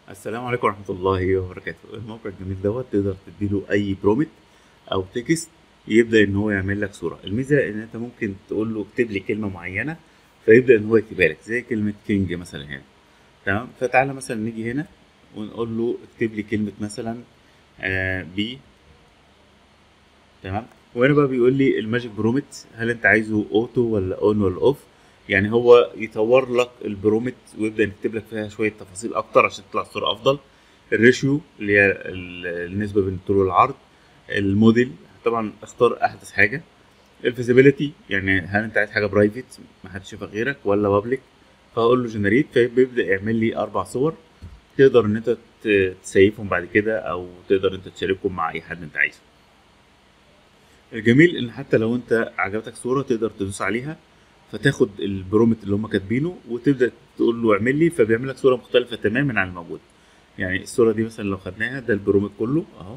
السلام عليكم ورحمة الله وبركاته الموقع الجميل دوت تقدر تديله أي برومت أو تكست يبدأ إن هو يعمل لك صورة الميزة إن أنت ممكن تقول له اكتب لي كلمة معينة فيبدأ إن هو يكتبها لك زي كلمة كينج مثلا هنا تمام فتعالى مثلا نيجي هنا ونقول له اكتب لي كلمة مثلا آه بي تمام وهنا بقى بيقول لي الماجيك برومت هل انت عايزه اوتو ولا اون ولا اوف يعني هو يطور لك البرومت ويبدا يكتب لك فيها شويه تفاصيل اكتر عشان تطلع الصوره افضل الريشيو اللي هي ال- النسبه بين الطول والعرض الموديل طبعا اختار احدث حاجه الفيزيبيليتي يعني هل انت عايز حاجه برايفت ما حدش يشوفها غيرك ولا بابليك فهقول له جنريت فبيبدا يعمل لي اربع صور تقدر ان انت ت- تسيفهم بعد كده او تقدر انت تشاركهم مع اي حد انت عايزه الجميل ان حتى لو انت عجبتك صوره تقدر تدوس عليها فتاخد البرومت اللي هم كاتبينه وتبدا تقول له اعمل لي فبيعمل لك صوره مختلفه تماما عن الموجود يعني الصوره دي مثلا لو خدناها ده البرومت كله اهو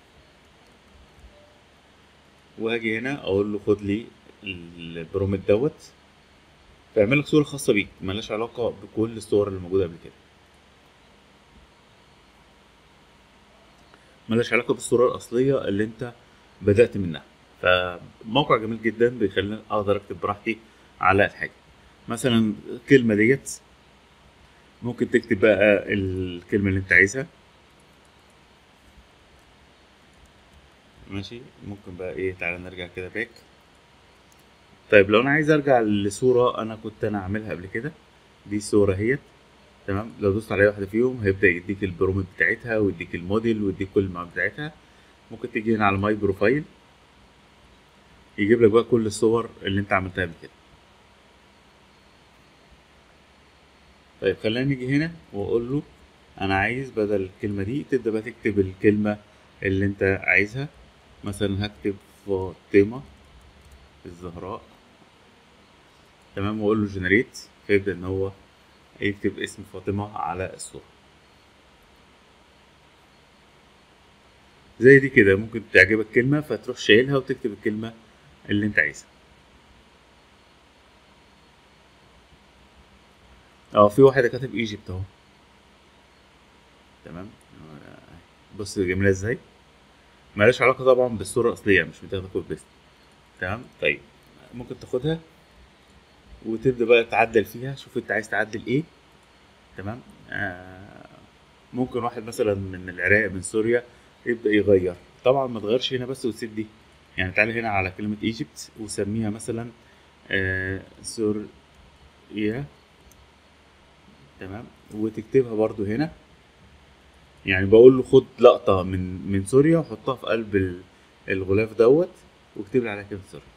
وهاجي هنا اقول له خد لي البرومت دوت فيعمل لك صوره خاصه بيك ملهاش علاقه بكل الصور اللي موجوده قبل كده ملهاش علاقه بالصوره الاصليه اللي انت بدات منها فموقع جميل جدا بيخليني اقدر اكتب براحتي على الحاجه مثلا الكلمه ديت ممكن تكتب بقى الكلمه اللي انت عايزها ماشي ممكن بقى ايه تعالى نرجع كده باك طيب لو انا عايز ارجع لصوره انا كنت انا عاملها قبل كده دي الصوره اهيت تمام لو دوست على أي واحده فيهم هيبدا يديك البرومت بتاعتها ويديك الموديل ويديك كل المعلومات بتاعتها ممكن تيجي هنا على ماي بروفايل يجيب لك بقى كل الصور اللي انت عملتها قبل كده طيب خلينا نيجي هنا واقول له انا عايز بدل الكلمه دي تبدا بقى تكتب الكلمه اللي انت عايزها مثلا هكتب فاطمه الزهراء تمام واقول له جنريت فيبدا ان هو يكتب اسم فاطمه على الصوره زي دي كده ممكن تعجبك كلمه فتروح شايلها وتكتب الكلمه اللي انت عايزها اه في واحد كاتب ايجيبت اهو تمام بص جميله ازاي ملهاش علاقه طبعا بالصوره الاصليه مش متاخده كوبي بيست تمام طيب ممكن تاخدها وتبدا بقى تعدل فيها شوف انت عايز تعدل ايه تمام آه ممكن واحد مثلا من العراق من سوريا يبدا يغير طبعا ما تغيرش هنا بس وتسيب دي يعني تعالى هنا على كلمه ايجيبت وسميها مثلا آه سوريا تمام وتكتبها برضو هنا يعني بقول له خد لقطة من من سوريا وحطها في قلب ال- الغلاف دوت واكتب لي عليها كلمة سوريا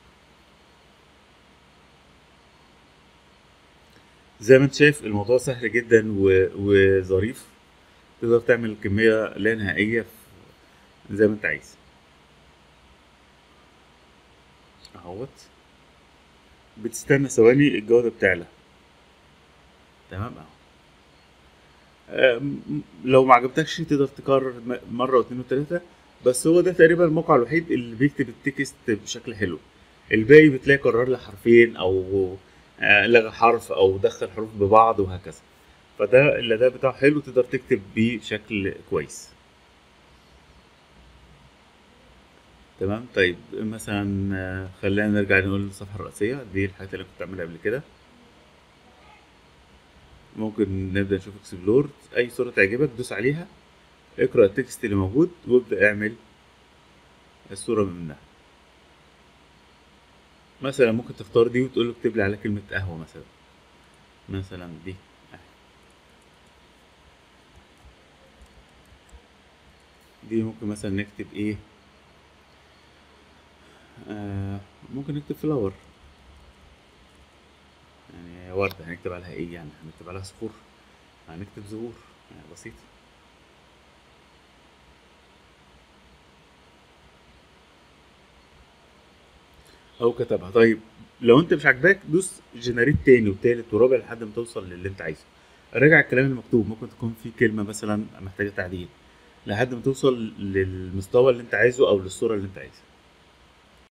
زي ما انت شايف الموضوع سهل جدا و- وظريف تقدر تعمل كمية لا نهائية في- زي ما انت عايز اهوت بتستنى ثواني الجودة بتعلى تمام اهو أم، لو ما عجبتكش تقدر تكرر م- مره واثنين وثلاثه بس هو ده تقريبا الموقع الوحيد اللي بيكتب التكست بشكل حلو الباقي بتلاقي كرر لي حرفين او آه، لغى حرف او دخل حروف ببعض وهكذا فده الاداء بتاعه حلو تقدر تكتب بيه بشكل كويس تمام طيب مثلا آه، خلينا نرجع نقول الصفحه الرئيسيه دي الحاجات اللي كنت بعملها قبل كده ممكن نبدأ نشوف اكسبلور أي صورة تعجبك دوس عليها اقرأ التكست اللي موجود وابدأ اعمل الصورة منها مثلا ممكن تختار دي وتقول له اكتب لي على كلمة قهوة مثلا مثلا دي دي ممكن مثلا نكتب ايه آه ممكن نكتب فلاور يعني وردة هنكتب عليها ايه يعني هنكتب عليها صخور هنكتب زهور يعني بسيط او كتبها طيب لو انت مش عاجباك دوس جنريت تاني وتالت ورابع لحد ما توصل للي انت عايزه راجع الكلام المكتوب ممكن تكون في كلمة مثلا محتاجة تعديل لحد ما توصل للمستوى اللي انت عايزه او للصورة اللي انت عايزها